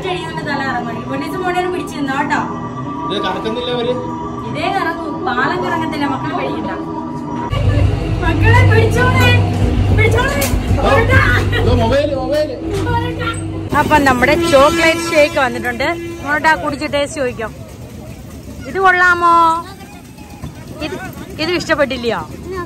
Light അടിക്കുന്നുണ്ട് തല ഇറങ്ങി പൊന്നീസ് മോനെ പിടിച്ചു നിന്നോ കേട്ടോ ഇത് കറക്കുന്നില്ല അവര് ഇതേ കറങ്ങൂ പാലം കറങ്ങത്തില്ല മക്കളെ പേടിക്കണ്ട മക്കളെ പിടിച്ചോളെ പിടിച്ചോളെ പോരട്ടാ. Mobile mobile പോരട്ടാ. അപ്പൊ നമ്മുടെ ചോക്ലേറ്റ് ഷേക്ക് വന്നിട്ടുണ്ട് ഇങ്ങോട്ടാ കുടിച്ച് ടേസ്റ്റ് ചോദിക്കാം ഇത് കൊള്ളാമോ ഇത് ഇത് ഇഷ്ടപ്പെട്ടില്ലയോ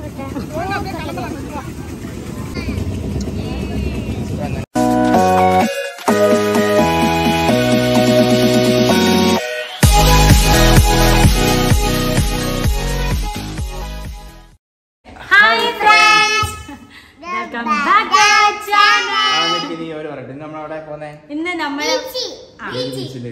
hi friends welcome back to channel ഇനി അവര് പറയട്ടെ ഇന്ന് നമ്മളവിടെ പോന്നെ ഇന്ന് നമ്മൾ ഏത് ബീച്ചില്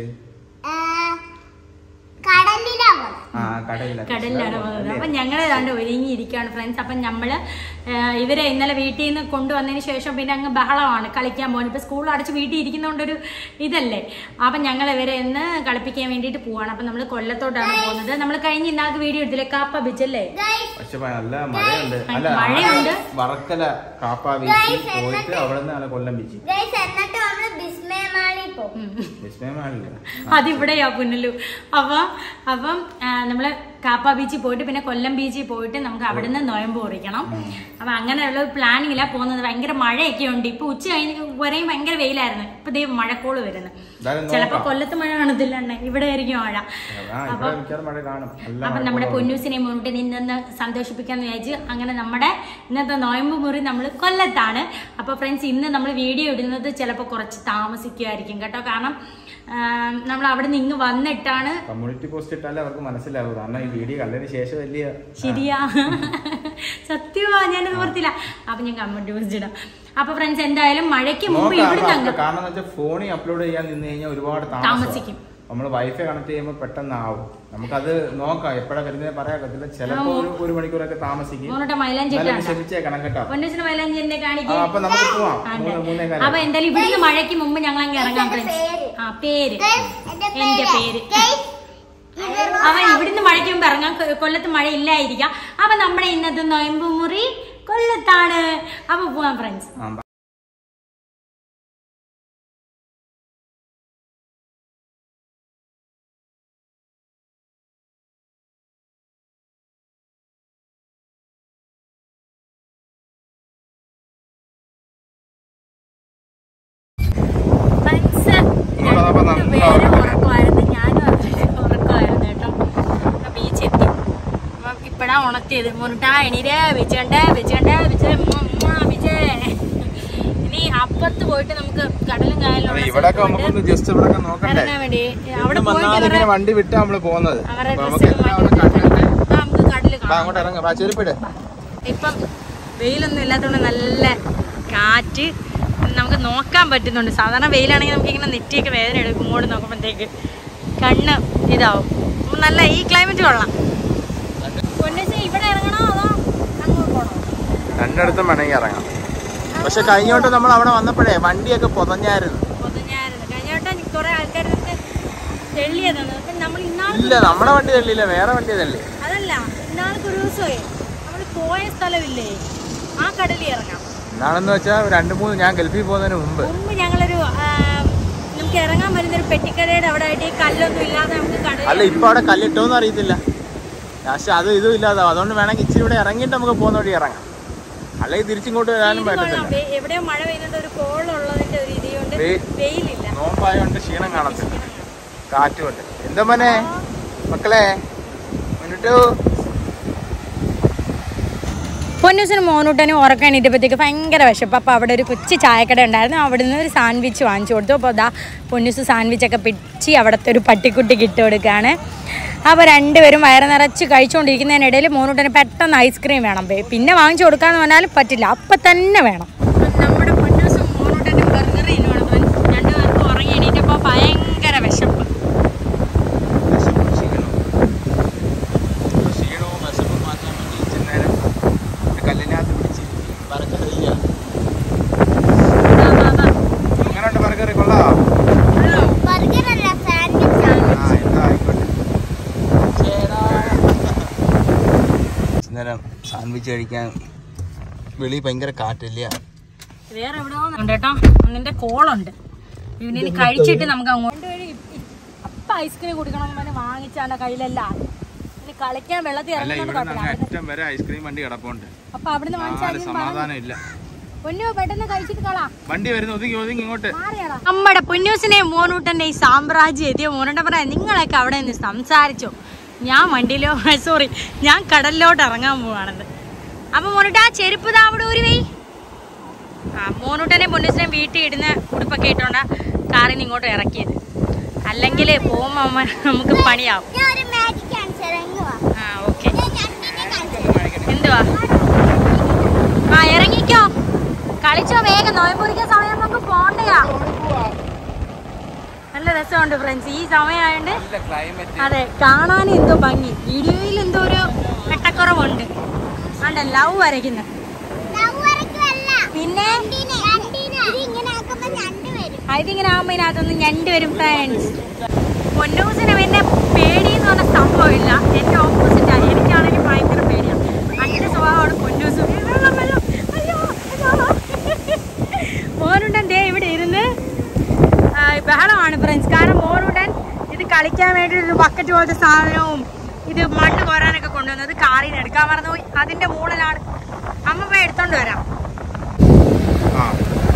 കടലിലാണ് ആ കടലിലാണ് കടലിലാണ് പോകുന്നത് അപ്പൊ ഞങ്ങൾ ഏതാണ്ട് ഒരുങ്ങിയിരിക്കുകയാണ് ഫ്രണ്ട്സ് അപ്പം നമ്മള് ആ, ഇവരെ ഇന്നലെ വീട്ടിൽ നിന്ന് കൊണ്ടുവന്നതിന് ശേഷം പിന്നെ അങ്ങ് ബഹളമാണ് കളിക്കാൻ പോകുന്നത് ഇപ്പൊ സ്കൂൾ അടച്ച് വീട്ടിൽ ഇരിക്കുന്നതുകൊണ്ടൊരു ഇതല്ലേ അപ്പം ഞങ്ങൾ ഇവരെ ഇന്ന് കളിപ്പിക്കാൻ വേണ്ടിയിട്ട് പോവാണ് അപ്പം നമ്മൾ കൊല്ലത്തോട്ടാണ് പോകുന്നത് നമ്മൾ കഴിഞ്ഞ ഇന്നാൾക്ക് വീഡിയോ എടുത്തില്ലേ കാപ്പ ബീച്ചല്ലേ പക്ഷെ നല്ല മഴയുണ്ട് അല്ല മഴയുണ്ട്. വറക്കല കാപ്പ ബീച്ചിൽ പോയിട്ട് അവിടെ നിന്ന് നല്ല കൊല്ലം ബീച്ച് ഗൈസ് എന്നിട്ട് നമ്മള് ബിസ്മയമാളി പോകും വിസ്മയമാണില്ല അതിവിടെയാ പുനലു അപ്പം അപ്പം ആ, നമ്മള് കാപ്പ ബീച്ചിൽ പോയിട്ട് പിന്നെ കൊല്ലം ബീച്ചിൽ പോയിട്ട് നമുക്ക് അവിടുന്ന് നോയമ്പ് കുറിക്കണം അപ്പൊ അങ്ങനെയുള്ള പ്ലാനിങ്ങിലാ പോകുന്നത് ഭയങ്കര മഴയൊക്കെ ഉണ്ട് ഇപ്പൊ ഉച്ച കഴിഞ്ഞ് വരെയും ഭയങ്കര വെയിലായിരുന്നു ഇപ്പൊ ദേ മഴക്കോള് വരുന്നു എന്തായാലും ചിലപ്പോ നോക്കാം കൊല്ലത്ത് മഴ കാണത്തില്ല അണ്ണേ ഇവിടെ ആയിരിക്കും മഴ ആ ഇവിടെ മിക്കവാറും മഴ കാണും നല്ല അപ്പൊ മഴ നമ്മുടെ കുറവാണ്. പൊന്നൂസിനെ മുന്നിട്ട് നിന്നൊന്ന് സന്തോഷിപ്പിക്കാന്ന് വിചാരിച്ച് അങ്ങനെ നമ്മുടെ ഇന്നത്തെ നോയമ്പ് മുറി നമ്മൾ കൊല്ലത്താണ് അപ്പൊ ഫ്രണ്ട്സ് ഇന്ന് നമ്മൾ വീഡിയോ ഇടുന്നത് ചിലപ്പോൾ കുറച്ച് താമസിക്കുമായിരിക്കും കേട്ടോ കാരണം നമ്മൾ അവിടെ നിന്ന് ഇങ്ങ് വന്നിട്ടാണ് കമ്മ്യൂണിറ്റി പോസ്റ്റ് ഇട്ടാലേ അവർക്ക് മനസ്സിലാവും കാരണം ഈ വീഡിയോ കണ്ടതിന് ശേഷം വലിയ ശരിയാ സത്യമാ ഞാനത് ഓർത്തില്ല അപ്പൊ ഞാൻ കമന്റ് കുറിച്ചിടാം അപ്പൊ ഫ്രണ്ട്സ് എന്തായാലും മഴയ്ക്ക് മുമ്പ് നോക്കാം ഇവിടെ അപ്പൊ തങ്ങ കാരണം എന്ന് വെച്ചാൽ ഫോണിൽ അപ്ലോഡ് ചെയ്യാൻ നിന്ന് കഴിഞ്ഞാൽ ഒരുപാട് താമസിക്കും. നമ്മൾ വൈഫൈ കണക്ട് ചെയ്യുമ്പോൾ പെട്ടെന്ന് ആവും നമുക്കത് നോക്കാം എപ്പോഴാ വരുന്നത് പറയാൻ പറ്റില്ല ചിലപ്പോ ഒരു ഒരു മണിക്കൂറൊക്കെ താമസിക്കും മോനോട്ടെ മൈലാഞ്ചി എന്നാലും ഇട്ടാ ക്ഷമിച്ചേക്കണം കേട്ടോ പൊന്നൂസിന് മൈലാഞ്ചി എന്നെ ആ, കാണിക്കും അപ്പൊ നമുക്ക് പോവാം മൂന്ന് മൂന്നേ കാലം അപ്പൊ എന്തായാലും ഇവിടുന്ന് മഴയ്ക്ക് മുമ്പ് ഞങ്ങൾ അങ്ങ് ഇറങ്ങാം ഫ്രണ്ട്സ് ആ പേര് എന്റെ പേര് അവൻ ഇവിടുന്ന് മഴയ്ക്ക് മുമ്പ് ഇറങ്ങാം കൊ- കൊല്ലത്ത് മഴ ഇല്ലായിരിക്കാം അപ്പൊ നമ്മുടെ ഇന്നത്തെ നൊയമ്പ് മുറി കൊല്ലത്താണ് അപ്പൊ പോവാം ഫ്രണ്ട്സ് ആ, ഫ്രണ്ട്സ് ഇവിടെ അപ്പൊ നമ്മ- പേരും ഉറക്കമായിരുന്നു ഞാനും അവരുടെ ഉറക്കമായിരുന്നു കേട്ടോ അപ്പൊ ബീച്ച് എത്തി അപ്പൊ ഇപ്പഴാ ഉണർത്തിയത് മുരുട്ടാ എണീരേ ബീച്ചണ്ടേ ബീച്ചണ്ടേ ബീച്ച് ബീച്ചേ ഇനി അപ്പുറത്ത് പോയിട്ട് നമുക്ക് കടലും കായലും അതെ ഉള്ള ഇവിടെയൊക്കെ സ്ഥലത്ത് നമുക്കൊന്ന് ജസ്റ്റ് ഇവിടെ നോക്കണ്ടേ ഇറങ്ങാൻ വേണ്ടി അവിടെ ഇവിടെ പോയിട്ട് വന്നാലും അവരുടെ ഇങ്ങനെ വണ്ടി വിട്ടാ നമ്മള് പോകുന്നത് അവരുടെ അപ്പൊ നമുക്ക് ഡ്രസ്സൊക്കെ എല്ലാം അവിടെ മാറ്റി കണ്ടിട്ട് അപ്പൊ നമുക്ക് കടല് വാ, കാണാം അങ്ങോട്ട് ഇറങ്ങാം വാ ചെരുപ്പിട് ഇപ്പം വെയിലൊന്നും ഇല്ലാത്തതുകൊണ്ട് നല്ല കാറ്റ് നമുക്ക് നോക്കാൻ പറ്റുന്നുണ്ട് സാധാരണ വെയിലാണെങ്കിൽ നമുക്ക് ഇങ്ങനെ നെറ്റിയൊക്കെ വേദന എടുക്കും ഇങ്ങോട്ട് നോക്കുമ്പോഴത്തേക്ക് കണ്ണ് ഇതാവും അപ്പം നല്ല ഈ ക്ലൈമറ്റ് കൊള്ളാം പൊന്നച്ചി ഇവിടെ ഇറങ്ങണോ അതോ അങ്ങോട്ട് പോകണോ രണ്ടിടത്തും വേണമെങ്കിൽ ഇറങ്ങാം പക്ഷെ കഴിഞ്ഞോട്ട് നമ്മൾ അവിടെ വന്നപ്പോഴേ വണ്ടിയൊക്കെ പൊതഞ്ഞായിരുന്നു പൊതുഞ്ഞായിരുന്നു കഴിഞ്ഞ വട്ടം കുറെ ആൾക്കാർ നമുക്ക് തെള്ളിയതാണ് അപ്പം നമ്മൾ ഇന്നാൾ ഇല്ല നമ്മുടെ വണ്ടി തള്ളിയില്ല വേറെ വണ്ടി തള്ളി അതല്ല ഇന്നാൾക്ക് ഒരു ദിവസമേ നമ്മൾ പോയ സ്ഥലമില്ലേ ആ കടലിൽ ഇറങ്ങാം എന്താണെന്ന് വെച്ചാൽ രണ്ട് മൂന്ന് ഞാൻ ഗൾഫിൽ പോകുന്നതിന് മുമ്പ് മുമ്പ് ഞങ്ങളൊരു ആ, നമുക്ക് ഇറങ്ങാൻ പറ്റുന്ന ഒരു പെട്ടിക്കടയുടെ അവിടെ ആയിട്ട് ഈ കല്ലൊന്നും ഇല്ലാതെ നമുക്ക് അല്ല കടലിൽ ഇപ്പൊ അവിടെ കല്ലിട്ടോന്ന് അറിയത്തില്ല ലാസ്റ്റ് അത് ഇതും ഇല്ലാതാവും അതുകൊണ്ട് വേണമെങ്കിൽ ഇച്ചിരി ഇവിടെ ഇറങ്ങിയിട്ട് നമുക്ക് പോകുന്ന വഴി ഇറങ്ങാം അല്ലെങ്കിൽ തിരിച്ചിങ്ങോട്ട് വരാനും ഇത് കൊള്ളാം. പറ്റത്തില്ല വെ- എവിടെയോ മഴ പെയ്യുന്നുണ്ട് ഒരു കോളുള്ളതിന്റെ ഒരു രീതി കൊണ്ട് വെ- വെയിലില്ല നോമ്പായോണ്ട് ക്ഷീണം കാണത്തില്ല കാറ്റുമുണ്ട് എന്താ മോനെ മക്കളെ മുന്നിട്ടു പൊന്നൂസിന് മോനൂട്ടനും ഉറക്കം എണീറ്റപ്പോഴത്തേക്ക് ഭയങ്കര വിശപ്പ് അപ്പോൾ അവിടെ ഒരു കൊച്ചു ചായക്കട ഉണ്ടായിരുന്നു അവിടെ നിന്ന് ഒരു സാൻഡ്വിച്ച് വാങ്ങിച്ചു കൊടുത്തു അപ്പോൾ അതാ പൊന്നൂസ് സാൻഡ്വിച്ചൊക്കെ പിടിച്ച് അവിടുത്തെ ഒരു പട്ടിക്കുട്ടിക്ക് ഇട്ട് കൊടുക്കുകയാണ് അപ്പോൾ രണ്ടുപേരും വയറ് നിറച്ച് കഴിച്ചുകൊണ്ടിരിക്കുന്നതിനിടയിൽ മോനൂട്ടന് പെട്ടെന്ന് ഐസ്ക്രീം വേണം പേ- പിന്നെ വാങ്ങിച്ചു കൊടുക്കാന്ന് പറഞ്ഞാലും പറ്റില്ല അപ്പം തന്നെ വേണം നമ്മുടെ പൊന്നൂസും മോനൂട്ടനും ബർഗർ രണ്ടുപേർക്കും ഉറങ്ങി എണീറ്റപ്പോൾ ഭയങ്കര വിശപ്പ് ക്ഷീണവും വിശപ്പും മാറ്റാൻ വേണ്ടി ഇച്ചിരി നേരം ഒരു കല്ലിനകത്ത് പിടിച്ച് ബർഗർ കഴിക്കുക അതാ, അതാ, അതാ. എങ്ങനെയുണ്ട് ബർഗർ കൊള്ളാം ബർഗർ അല്ല സാൻഡ്വിച്ച് ആണ് ആ എന്താ ആയിക്കോട്ടെ നേരം സാൻഡ്വിച്ച് കഴിക്കാൻ വെളി ഭയങ്കര കാറ്റില്ല വേറെ എവിടെയോ ഉണ്ട് കേട്ടോ നിന്റെ കോളുണ്ട് ഇവനിന് കഴിച്ചിട്ട് നമുക്ക് അങ്ങോട്ട് വഴി അപ്പ ഐസ്ക്രീം കുടിക്കണമെന്ന് പറഞ്ഞ് വാങ്ങിച്ചാണ് കയ്യിലല്ല ഇനി കളിക്കാൻ വെള്ളത്തിൽ അല്ല ഇറങ്ങുന്നത് ഇവിടെ കുഴപ്പമില്ല അറ്റം വരെ ഐസ്ക്രീം വണ്ടി കിടപ്പുണ്ട് അപ്പൊ അവിടുന്ന് ആരും വാങ്ങിച്ചാൽ സമാധാനം ഇല്ല പൊന്നു പെട്ടെന്ന് കഴിച്ചിട്ട് കളാ വണ്ടി വരുന്നു ഒതുങ്ങി ഒതുങ്ങി ഇങ്ങോട്ട് നമ്മുടെ പൊന്നൂസിനെയും മോനൂട്ടന്റെ ഈ സാമ്രാജ്യം എത്തിയ മോനൂട്ടൻ പറയാം നിങ്ങളൊക്കെ അവിടെ നിന്ന് സംസാരിച്ചോ ഞാൻ വണ്ടിയിലോ സോറി ഞാൻ കടലിലോട്ട് ഇറങ്ങാൻ പോവാണെന്ന് അപ്പൊ മോനൂട്ട ആ ചെരുപ്പ് ദാ അവിടെ ഒരു വൈ ആ മോനൂട്ടനെ പൊന്നൂസിനെയും വീട്ടിൽ ഇടുന്ന ഉടുപ്പൊക്കെ ഇട്ടോണ്ടാ കാറിൽ നിന്ന് ഇങ്ങോട്ട് ഇറക്കിയത് അല്ലെങ്കിൽ പോകുമ്പോ അമ്മ നമുക്ക് പണിയാവും ഞാൻ ഒരു മാജിക് കാണിച്ചു തരാം ഇങ്ങ് വാ. ആ ഓക്കെ ഞാൻ ഞണ്ടിനെ കാണിച്ചു തരാം. എന്തുവാ ആ ഇറങ്ങിക്കോ കളിച്ചോ വേഗം നോയമ്പൂരിക്കാൻ സമയം നമുക്ക് പോണ്ടയാ നല്ല രസമുണ്ട് ഫ്രണ്ട്സ് ഈ സമയമായോണ്ട് നല്ല ക്ലൈമറ്റ് അതെ കാണാൻ എന്തോ ഭംഗി വീഡിയോയിൽ എന്തോ ഒരു വെട്ടക്കുറവുണ്ട് ആണ്ട ലവ് വരയ്ക്കുന്നത് ലവ് വരയ്ക്കുമല്ല. പിന്നെ ഞണ്ടിനെ. ഇത് ഇങ്ങനെ ആക്കുമ്പോ ഞണ്ട് വരും. അതിങ്ങനെ ആകുമ്പോ ഇതിനകത്തൊന്ന് ഞണ്ട് വരും ഫ്രണ്ട്സ് പൊന്നൂസിന് പിന്നെ പേടി എന്ന് പറഞ്ഞ സംഭവമില്ല എന്റെ ഓപ്പോസിറ്റാ എനിക്കാണെങ്കിൽ ഭയങ്കര പേടിയാണ് അങ്ങനെ സ്വഭാവമാണ് പൊന്നൂസ് വെള്ളം വെള്ളം അയ്യോ അയ്യോ. മോനുണ്ടൻ ദേ ഇവിടെ ഇരുന്ന് ആ, ബഹളമാണ് ഫ്രണ്ട്സ് കാരണം മോനുണ്ടൻ ഇത് കളിക്കാൻ വേണ്ടി ഒരു ബക്കറ്റ് പോലത്തെ സാധനവും ഇത് മണ്ണ് കോരാനൊക്കെ കൊണ്ടുവന്നത് കാറിൽ നിന്ന് എടുക്കാൻ മറന്നുപോയി അതിന്റെ മുകളിലാണ് അമ്മ പോയി എടുത്തോണ്ട് വരാം ആ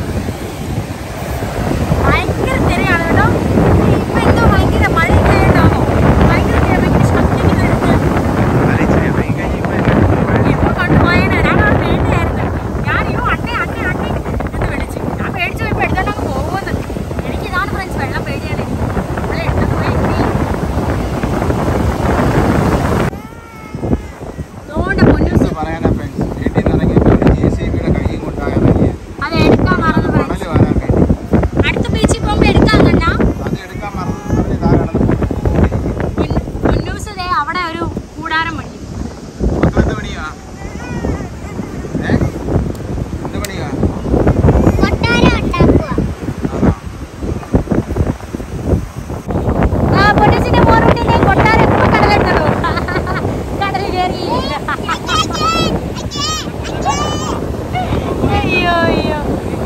ഭയങ്കര തിരയാണ് കേട്ടോ ഇപ്പൊ എന്തോ ഭയങ്കര മഴ ഉണ്ടാണോ ഭയങ്കര തിര, ഭയങ്കര ശബ്ദത്തിൽ വരുന്നത് അത് ഇച്ചിരി ഇറങ്ങി കഴിഞ്ഞപ്പോ എന്നെ ഇപ്പൊ കണ്ടു പോയനെ ഞാൻ അവിടെ പേടിയായിരുന്നു ഞാൻ അയ്യോ അണ്ണേ അണ്ണേ അണ്ണേ എന്ന് വിളിച്ചു ഞാൻ പേടിച്ചു പോയപ്പോ എടുത്തോണ്ട് അങ്ങ് പോകുമെന്ന് എനിക്ക് ഇതാണ് ഫ്രണ്ട്സ് വെള്ളം പേടിയാണ് നമ്മളെ എടുത്തോണ്ട് പോയി എത്തി. അതുകൊണ്ട് പൊന്നൂസ് എന്താ പറയാനാ ഫ്രണ്ട്സ് വീട്ടിൽ നിന്ന് ഇറങ്ങിയപ്പോൾ ജെ സി ബിയുടെ കൈയും കൊണ്ടാണ് ഇറങ്ങിയത് അത് എടുക്കാൻ മറന്നു മണല് ഫ്രണ്ട്സ് വാരാൻ വേണ്ടി അടുത്ത ബീച്ചിൽ പോകുമ്പോ എടുക്കാൻ കണ്ടാ അത് എടുക്കാൻ മറന്നു പറഞ്ഞ് ഇതാ കിടന്ന് പൊന്നൂസ് ദേ അവിടെ ഒരു കൂടാരം പണി മക്കളെന്ത് പണിയാ ഏ എന്ത് പണിയാ കൊട്ടാരം ഉണ്ടാക്കുവാ. ആണോ ആ പൊന്നൂസിന്റെ മോറുണ്ടിന്റെ കൊട്ടാരം ഇപ്പൊ കടലെടുത്തോ കടൽ കയറി അയ്യോ അയ്യോ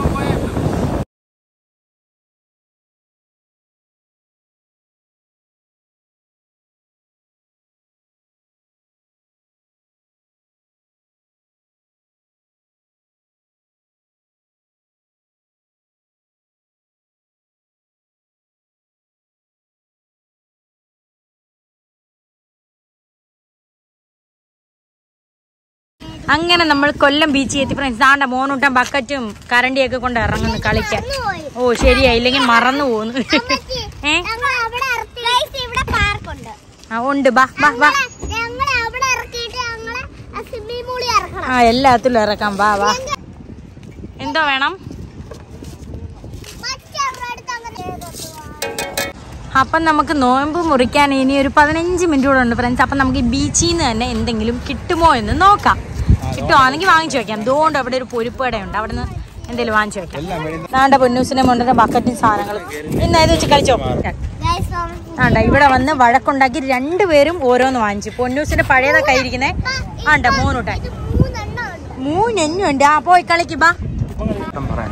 അങ്ങനെ നമ്മൾ കൊല്ലം ബീച്ചിൽ എത്തി ഫ്രണ്ട്സ് ദാണ്ട മോനൂട്ടം ബക്കറ്റും കരണ്ടിയൊക്കെ കൊണ്ട് ഇറങ്ങുന്നു കളിക്കാൻ മറന്നുപോയി. ഓ ശരിയാ ഇല്ലെങ്കിൽ മറന്നു പോകുന്നു അമ്മച്ചി, ഏ ഞങ്ങൾ അവിടെ ഇറക്കി. Guys, ഇവിടെ പാർക്കുണ്ട് ആ ഉണ്ട് ബാ ബാ ബാ ഞങ്ങൾ അവിടെ ഇറക്കിയിട്ട് ഞങ്ങളെ സ്വിമ്മിംഗ് പൂളിൽ ഇറക്കണം ആ എല്ലാത്തിലും ഇറക്കാം വാ വാ എന്തോ വേണം മറ്റേ അവിടെ അടുത്ത് അങ്ങനെ ചെയ്തോട്ട് വാ. അപ്പം നമുക്ക് നോയമ്പ് മുറിക്കാൻ ഇനി ഒരു പതിനഞ്ച് മിനിറ്റ് കൂടെ ഉണ്ട് ഫ്രണ്ട്സ് അപ്പം നമുക്ക് ഈ ബീച്ചിൽ നിന്ന് തന്നെ എന്തെങ്കിലും കിട്ടുമോ എന്ന് നോക്കാം കിട്ടുവാണെങ്കിൽ വാങ്ങിച്ചു വെക്കാം അതുകൊണ്ട് അവിടെ ഒരു പൊരിപ്പ് കടയുണ്ട് അവിടെ നിന്ന് എന്തെങ്കിലും വാങ്ങിച്ചു വെക്കാം എല്ലാം വെളിയിൽ നാണ്ട പൊന്നൂസിനെ കൊണ്ടുവരുന്ന ബക്കറ്റും സാധനങ്ങളും ഇന്ന് ഇത് വെച്ച് കളിച്ചോ Guys, um, ആണ്ട ഇവിടെ വന്ന് വഴക്കുണ്ടാക്കി രണ്ടുപേരും ഓരോന്ന് വാങ്ങിച്ചു പൊന്നൂസിന്റെ പഴയതാ കയ്യിരിക്കുന്നേ ആണ്ട മൂന്നൂട്ടെ ഇത് മൂന്നെണ്ണം ഉണ്ട്. മൂന്നെണ്ണുണ്ട് ആ പോയി കളിക്ക് ബാ ഇഷ്ടം പറയാൻ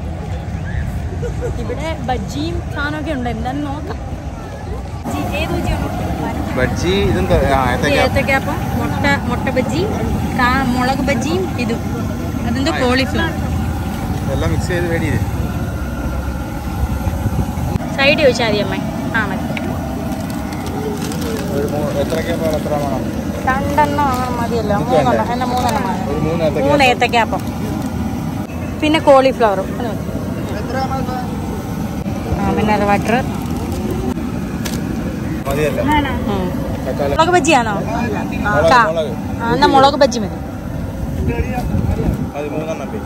ഇവിടെ ബജ്ജിയും സാധനമൊക്കെ ഉണ്ട് എന്താന്ന് നോക്കാം ബജ്ജി, ഏത് ബജ്ജിയാണ് ബജ്ജി ഇതെന്താ ആ ഏത്തക്ക ഏത്തക്കാപ്പം മുട്ട മുട്ട ബജ്ജി കാ- മുളക് ബജ്ജിയും ഇതും അതെന്തോ കോളിഫ്ലവർ എല്ലാം മിക്സ് ചെയ്ത് വേടി ഇത് സൈഡ് ചോദിച്ചാൽ മതി അമ്മ ആ മതി ഒരു മൂ- എത്രയ്ക്കാ പോലെ എത്ര വേണം രണ്ടെണ്ണം അങ്ങനെ മതിയല്ലോ ഇത് മൂന്നെണ്ണം വേണ്ടേ? എന്നാ മൂന്നെണ്ണം മതി ഒരു മൂന്ന് ഏത്തക്ക മൂന്ന് ഏത്തക്കാപ്പം പിന്നെ കോളിഫ്ലവറും അത് മതി. ആ മിനറൽ വാട്ടർ മതിയല്ല തക്കാളി മുളക് ബജ്ജിയാണോ മുളക്, കാ- മുളക്. ആ, എന്നാ മുളക് ബജ്ജി മതി അത് മൂന്നെണ്ണം പേ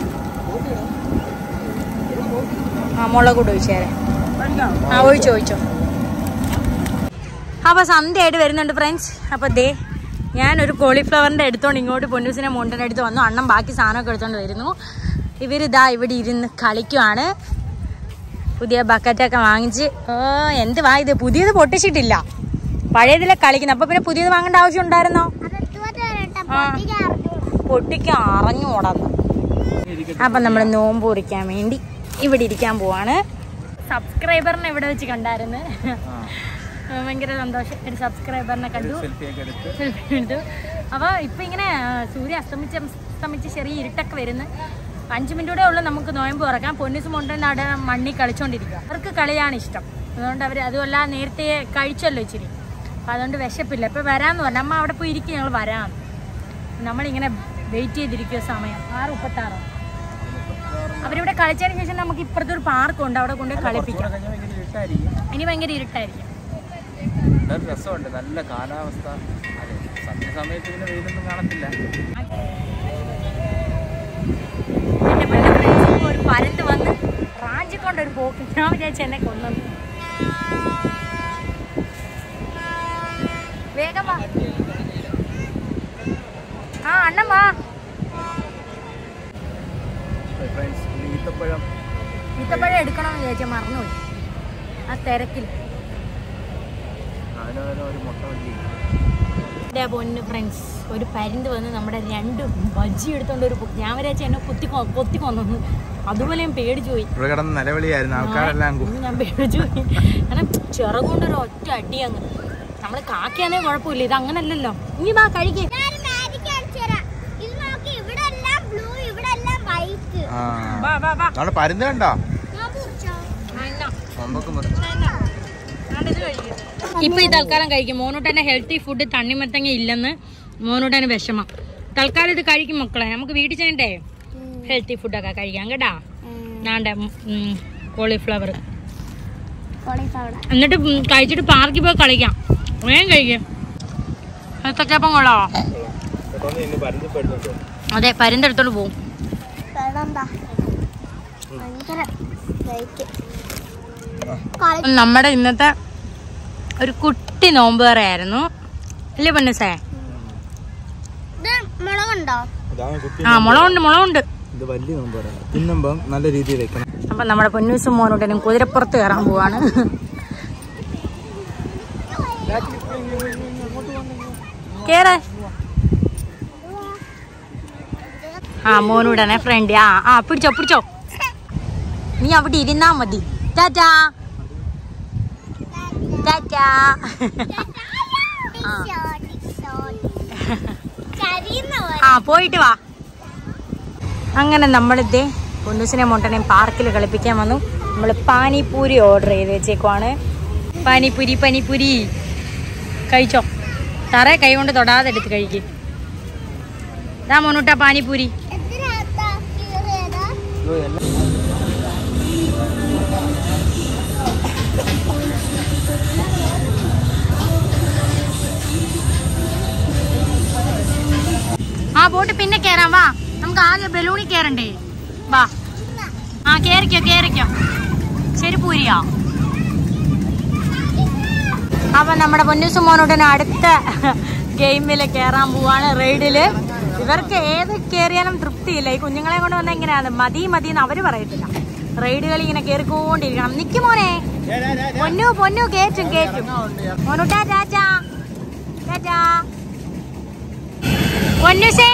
ആ മുളക് കൂടെ ഒഴിച്ചേരെ ആ ഒഴിച്ചോ ഒഴിച്ചോ അപ്പോൾ സന്ധ്യയായിട്ട് വരുന്നുണ്ട് ഫ്രണ്ട്സ് അപ്പോൾ ദേ ഞാനൊരു കോളിഫ്ലവറിൻ്റെ എടുത്തോണ്ട് ഇങ്ങോട്ട് പൊന്നൂസിനെ മോണ്ടൻ്റെ അടുത്ത് വന്നു അണ്ണൻ ബാക്കി സാധനമൊക്കെ എടുത്തോണ്ട് വരുന്നു ഇവരിതാ ഇവിടെ ഇരുന്ന് കളിക്കുവാണ് പുതിയ ബക്കറ്റൊക്കെ വാങ്ങിച്ച് ഓ എന്ത് വാ ഇത് പുതിയത് പൊട്ടിച്ചിട്ടില്ല പഴയതിലെ കളിക്കുന്നത് അപ്പോൾ പിന്നെ പുതിയത് വാങ്ങേണ്ട ആവശ്യം ഉണ്ടായിരുന്നോ അത് എത്തുവരെ വരട്ടെ. ആ. പൊട്ടിക്കാൻ അറിഞ്ഞൂടാ. പൊട്ടിക്കാൻ അറിഞ്ഞു ഓടന്ന് അപ്പം നമ്മൾ നോമ്പ് കുറിക്കാൻ വേണ്ടി ഇവിടെ ഇരിക്കാൻ പോവാണ് സബ്സ്ക്രൈബറിനെ ഇവിടെ വെച്ച് കണ്ടായിരുന്നു ഭയങ്കര സന്തോഷം ഒരു സബ്സ്ക്രൈബറിനെ കണ്ടു സെൽഫിയൊക്കെ എടുത്ത് സെൽഫി എടുത്തു അപ്പോൾ ഇപ്പം ഇങ്ങനെ ആ, സൂര്യ അസ്തമിച്ച് അസ്തമിച്ച് ചെറിയ ഇരുട്ടൊക്കെ വരുന്നു അഞ്ച് മിനിറ്റ് കൂടെ ഉള്ളൂ നമുക്ക് നോയമ്പ് തുറക്കാം പൊന്നിസ് മുണ്ടൻ നട മണ്ണി കളിച്ചുകൊണ്ടിരിക്കുക അവർക്ക് കളിയാണ് ഇഷ്ടം അതുകൊണ്ട് അവർ അതുമല്ല നേരത്തെ കഴിച്ചല്ലോ ഇച്ചിരി അപ്പം അതുകൊണ്ട് വിശപ്പില്ല ഇപ്പം വരാമെന്ന് പറഞ്ഞു അമ്മ അവിടെ പോയി ഇരിക്കും ഞങ്ങൾ വരാം നമ്മളിങ്ങനെ വെയിറ്റ് ചെയ്തിരിക്കുക സമയം ആറ് മുപ്പത്താറ് അവരിവിടെ കളിച്ചതിന് ശേഷം നമുക്ക് ഇപ്പുറത്തെ ഒരു പാർക്കുണ്ട് അവിടെ കൊണ്ട് കളിപ്പിക്കാം കഴിഞ്ഞാൽ ഭയങ്കര ഇരുട്ടായിരിക്കും ഇനി ഭയങ്കര ഇരുട്ടായിരിക്കും നല്ല രസമുണ്ട് നല്ല കാലാവസ്ഥ അതെ സന്ധ്യസമയത്ത് പിന്നെ വെയിലൊന്നും കാണത്തില്ല എന്റെ പെണ്ണ് ഫ്രണ്ട്സ് ഒരു പരന്ത് വന്ന് റാഞ്ചിക്കൊണ്ട് ഒരു പോക്ക് ഞാൻ വിചാരിച്ചു എന്നെ കൊന്നു വേഗം വാ ആ അണ്ണൻ വാ ഫ്രണ്ട്സ് ഈത്തപ്പഴം ഈത്തപ്പഴം എടുക്കണമെന്ന് വിചാരിച്ചാൽ മറന്നുപോയി ആ തിരക്കിൽ അതിനോരോ ഒരു മുട്ട വണ്ടി എൻ്റെ പൊന്ന് ഫ്രണ്ട്സ് ഒരു പരുന്ത് വന്ന് നമ്മുടെ രണ്ട് ബജ്ജി എടുത്തോണ്ട് ഒരു പോ- ഞാൻ വിചാരിച്ചു എന്നെ കുത്തി കൊ- കൊത്തി കൊന്നു അതുപോലെ ഞാൻ പേടിച്ചു പോയി ഇവിടെ കിടന്ന് നിലവിളിയായിരുന്നു ആൾക്കാരെല്ലാം കു- ഇന്ന് ഞാൻ പേടിച്ചു പോയി കാരണം ചിറകൊണ്ടൊരു ഒറ്റ അടി അങ്ങ് നമ്മള് കാക്കയാണേ കുഴപ്പമില്ല ഇത് അങ്ങനല്ലല്ലോ ഇനി വാ കഴിക്കേ ഞാൻ മാജിക് കാണിച്ചു തരാം ഇത് നോക്കി ഇവിടെ എല്ലാം ബ്ലൂ ഇവിടെ എല്ലാം വൈറ്റ് ആ വാ വാ വാ നാളെ പരുന്ത് കണ്ടോ ഞാൻ കുറിച്ചോ കൊമ്പൊക്കെ മുറിച്ച് ഇപ്പൊ ഈ തൽക്കാലം കഴിക്കും മോനൂട്ടന്റെ ഹെൽത്തി ഫുഡ് തണ്ണിമത്തങ്ങ ഇല്ലെന്ന് മോനൂട്ടന് വിഷമം തൽക്കാലം ഇത് കഴിക്കും മക്കളെ നമുക്ക് വീട്ടിൽ ചെന്നിട്ടേ ഹെൽത്തി ഫുഡൊക്കെ കഴിക്കാം കേട്ടാ നാണ്ട കോളിഫ്ലവർ കോളിഫ്ലവർ എന്നിട്ട് ഉം കഴിച്ചിട്ട് പാർക്കിൽ പോയി കളിക്കാം വേഗം കഴിക്കും ഏത്തക്കപ്പം കൊള്ളാവോ ഇന്ന് പരുന്ത് പെടുന്നുണ്ട് അതെ പരുന്തെടുത്തോണ്ട് പോവും എന്താ ഭയങ്കര ലൈക്ക് നമ്മുടെ ഇന്നത്തെ ഒരു കുട്ടി നോമ്പ് ആയിരുന്നു അല്ലേ പൊന്നസേ ഇത് മുളകുണ്ടോ അതാണ് കുട്ടി ആ മുളകുണ്ട് മുളകുണ്ട് ഇത് വലിയ നോമ്പാണ് തിന്നുമ്പം നല്ല രീതിയിൽ വെക്കണം അപ്പൊ നമ്മുടെ പൊന്നൂസും മോനോട്ടനും കുതിരപ്പുറത്ത് കയറാൻ പോവാണ് കേറ് ആ മോനൂടനെ ഫ്രണ്ട് ആ ആ പിടിച്ചോ പിടിച്ചോ നീ അവിടെ ഇരുന്നാ മതി ടാറ്റാ ടാറ്റാ ആ. കരിയുന്ന പോലെ ആ പോയിട്ട് വാ അങ്ങനെ നമ്മളിതേ പൊന്നൂസിനെ മൊട്ടനെയും പാർക്കിൽ കളിപ്പിക്കാൻ വന്നു നമ്മൾ പാനിപൂരി ഓർഡർ ചെയ്ത് വെച്ചേക്കുവാണ് പാനിപൂരി പാനിപൂരി കഴിച്ചോ തറ കൈ കൊണ്ട് തൊടാതെ എടുത്ത് കഴിക്കും ഇതാ മോനൂട്ട പാനിപൂരി എന്തിനാ കീറിയതാ ആ ബോട്ട് പിന്നെ കേറാം വാ നമുക്ക് ആദ്യം ബലൂണിൽ കേറണ്ടേ വാ ആ കേറിക്കോ കേറിക്കോ ശരി പൂരിയാ അപ്പൊ നമ്മുടെ പൊന്നൂസ് മോനോട്ടന് അടുത്ത ഗെയിമിൽ കയറാൻ പോവാണ് റൈഡില് ഇവർക്ക് ഏത് കയറിയാലും തൃപ്തിയില്ല ഈ കുഞ്ഞുങ്ങളെ കൊണ്ട് വന്നാൽ ഇങ്ങനെയാണ് മതി മതി എന്ന് അവര് പറയത്തില്ല റൈഡുകൾ ഇങ്ങനെ കയറിക്കൊണ്ടിരിക്കണം നിക്ക് മോനെ പൊന്നു പൊന്നു കേറ്റും കേറ്റും മോനുട്ടാ ചാച്ചാ ചാച്ചാ പൊന്നുസേ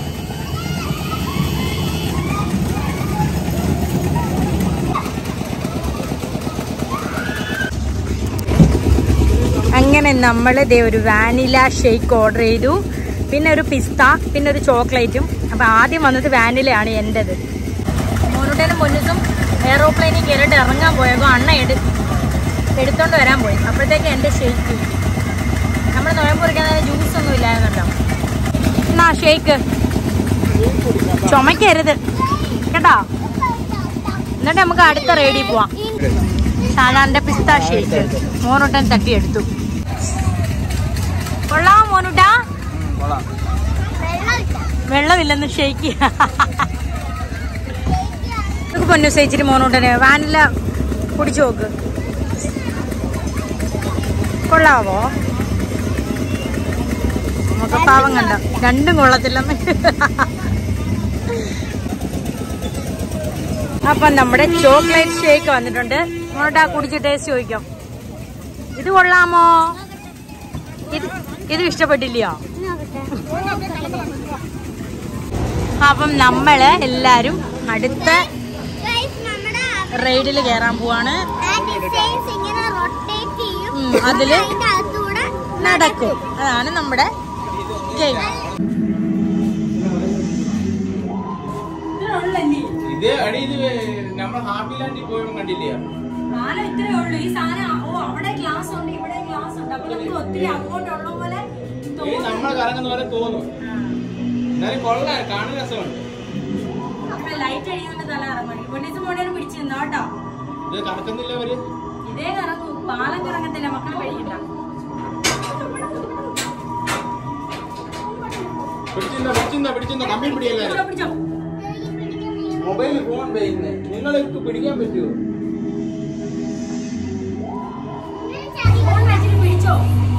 അങ്ങനെ നമ്മൾ ദേ ഒരു വാനില ഷേക്ക് ഓർഡർ ചെയ്തു പിന്നെ ഒരു പിസ്ത പിന്നെ ഒരു ചോക്ലേറ്റും അപ്പൊ ആദ്യം വന്നത് വാനിലയാണ് എൻ്റെത് മോനുട്ടനും പൊന്നുസും എയറോപ്ലെയിനിൽ കയറിയിട്ട് ഇറങ്ങാൻ പോയപ്പോൾ അണ്ണ എടു എടുത്തോണ്ട് വരാൻ പോയി അപ്പോഴത്തേക്ക് എൻ്റെ ഷേക്ക് നമ്മൾ നോയമ്പ് കുറിക്കാൻ ജ്യൂസ് ഒന്നും ഇല്ലായിരുന്നല്ലോ എന്നാ ഷേക്ക് ചുമക്കരുത് കേട്ടോ എന്നിട്ട് നമുക്ക് അടുത്ത റേഡിയിൽ പോവാം ഷാനാന്റെ പിസ്ത ഷേക്ക് മോനുട്ടൻ തട്ടിയെടുത്തു കൊള്ളാം മോനുട്ടാ കൊള്ളാം വെള്ളമില്ല വെള്ളമില്ലെന്ന് ഷേക്ക് പൊന്നു സേച്ചിരി മോനോട്ടന് വാനില കുടിച്ചു നോക്ക് കൊള്ളാവോ നമുക്ക് പാവം കണ്ട രണ്ടും കൊള്ളത്തില്ലെന്ന് അപ്പൊ നമ്മുടെ ചോക്ലേറ്റ് ഷേക്ക് വന്നിട്ടുണ്ട് മോനോട്ടാ കുടിച്ച് ടേസ്റ്റ് ചോദിക്കാം ഇത് കൊള്ളാമോ ഇത് ഇത് ഇഷ്ടപ്പെട്ടില്ലയോ അപ്പം നമ്മള് എല്ലാരും അടുത്ത Guys, നമ്മുടെ റൈഡിൽ കയറാൻ പോവാണ് ആ ഡിസൈൻസ് ഇങ്ങനെ റൊട്ടേറ്റ് ചെയ്യും ഉം, അതില് അതിന്റെ അകത്തൂടെ നടക്കും അതാണ് നമ്മുടെ ഗെയിം ഇത് അടി ഇത് നമ്മൾ ഹാപ്പി ലാൻഡിൽ പോയപ്പോൾ കണ്ടില്ലേ പാലം ഇത്രേ ഉള്ളൂ ഈ സാധനം ഓ അവിടെ ഗ്ലാസ് ഉണ്ട് ഇവിടെ ഗ്ലാസ് ഉണ്ട് അപ്പൊ നമുക്ക് ഒത്തിരി അങ്ങോട്ടുള്ള പോലെ ഈ നമ്മൾ കറങ്ങുന്ന പോലെ തോന്നും എന്നാലും കൊള്ളാം കാണാൻ രസമുണ്ട് ലൈറ്റ് അടിയുകൊണ്ട് തല ഇറങ്ങി പൊന്നിച്ച് മോനെ പിടിച്ചു നിന്നോ കേട്ടോ ഇത് കറക്കുന്നില്ല അവര് ഇതേ കറങ്ങൂ പാലം കറങ്ങത്തില്ല മക്കൾ കഴിയില്ല പിടിച്ചിരുന്ന പിടിച്ചിരുന്ന പിടിച്ചിരുന്ന കമ്പി പിടിയല്ലാരും പിടിച്ചോ മൊബൈൽ ഫോൺ ചെയ്യുന്നത് നിങ്ങൾക്ക് പിടിക്കാൻ പറ്റുമോ ഫോൺ വെച്ചിട്ട് പിടിച്ചോ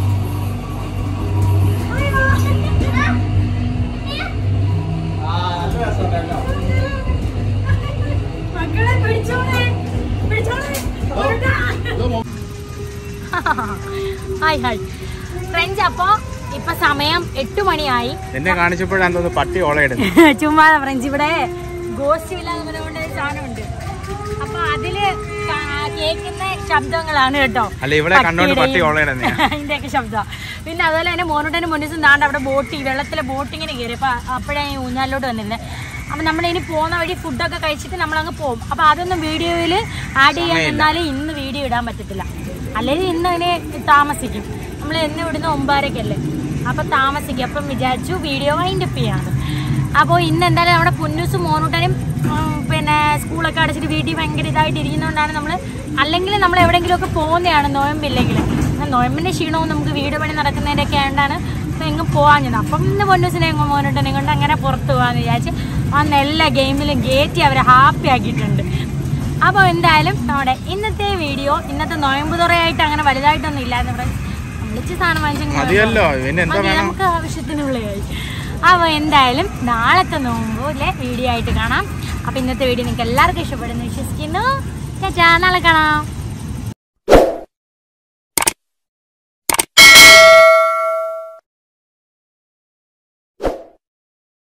ആ നല്ല രസമുണ്ടല്ലോ മക്കളെ പിടിച്ചോളെ പിടിച്ചോളെ ഇത് മൊ- ഹായ് ഹായ് ഫ്രണ്ട്സ് അപ്പോ ഇപ്പൊ സമയം എട്ട് മണിയായി എന്നെ കാണിച്ചപ്പോഴാണ് തോന്നുന്നു പട്ടി ഓളയിടുന്നത് ചുമ്മാ ഫ്രണ്ട്സ് ഇവിടെ ഗോസ്റ്റ് ഇല്ലാന്ന് പറഞ്ഞുകൊണ്ട് ഒരു സാധനമുണ്ട് അപ്പൊ അതില് കാ- കേൾക്കുന്ന ശബ്ദങ്ങളാണ് കേട്ടോ അല്ല ഇവിടെ കണ്ടോണ്ട് പട്ടി പട്ടിയുടെയും ഓളയിടുന്നേ അതിന്റെയൊക്കെ ശബ്ദം പിന്നെ അതുപോലെ തന്നെ മോനോട്ടന് മുന്നിൽ താണ്ട് അവിടെ ബോട്ടിൽ വെള്ളത്തിലെ ബോട്ടിങ്ങിന് കയറി അപ്പൊ അപ്പോഴേ ഈ ഊഞ്ഞാലിലോട്ട് വന്നിരുന്നത് അപ്പൊ നമ്മൾ ഇനി പോകുന്ന വഴി ഫുഡൊക്കെ കഴിച്ചിട്ട് നമ്മളങ്ങ് പോകും അപ്പൊ അതൊന്നും വീഡിയോയിൽ ആഡ് ചെയ്യാൻ സമയമില്ല. നിന്നാലും ഇന്ന് വീഡിയോ ഇടാൻ പറ്റത്തില്ല അല്ലെങ്കിൽ ഇന്ന് അതിന് താമസിക്കും നമ്മൾ എന്ന് ഇവിടുന്ന് ഒമ്പാരക്കല്ലേ അപ്പൊ താമസിക്കും അപ്പം വിചാരിച്ചു വീഡിയോ വൈൻഡപ്പ് ചെയ്യാന്ന് അപ്പോൾ ഇന്ന് എന്തായാലും നമ്മുടെ പുന്നൂസും മോനൂട്ടനും ഉം, പിന്നെ സ്കൂളൊക്കെ അടച്ചിട്ട് വീട്ടിൽ ഭയങ്കര ഇതായിട്ട് ഇരിക്കുന്നതുകൊണ്ടാണ് നമ്മൾ അല്ലെങ്കിൽ നമ്മൾ എവിടെയെങ്കിലുമൊക്കെ പോകുന്നതാണ് നോയമ്പില്ലെങ്കിൽ നോയമ്പിൻ്റെ ക്ഷീണവും നമുക്ക് വീട് പണി നടക്കുന്നതിൻ്റെയൊക്കെ ആയതുകൊണ്ടാണ് ഇപ്പം എങ്ങും പോകാഞ്ഞത് അപ്പം ഇന്ന് പൊന്നൂസിനെ എങ്ങും മോനൂട്ടനെ കൊണ്ട് അങ്ങനെ പുറത്ത് പോകാമെന്ന് വിചാരിച്ച് അന്ന് എല്ലാ ഗെയിമിലും കയറ്റി അവരെ ഹാപ്പി ആക്കിയിട്ടുണ്ട് അപ്പോൾ എന്തായാലും നമ്മുടെ ഇന്നത്തെ വീഡിയോ ഇന്നത്തെ നോയമ്പ് തുറയായിട്ട് അങ്ങനെ വലുതായിട്ടൊന്നും ഇല്ലായിരുന്നു ഫ്രണ്ട്സ് വിളിച്ച് സാധനം വാങ്ങിച്ചെങ്കിൽ മതിയല്ലോ പിന്നെ എന്താ മതി, വേണം നമുക്ക് ആവശ്യത്തിനുള്ളതായി അപ്പോൾ എന്തായാലും നാളത്തെ നോമ്പിലെ വീഡിയോ ആയിട്ട് കാണാം അപ്പോൾ ഇന്നത്തെ വീഡിയോ നിങ്ങൾക്ക് എല്ലാവർക്കും ഇഷ്ടപ്പെടുന്നു വിശ്വസിക്കുന്നു ചാ നാളെ കാണാം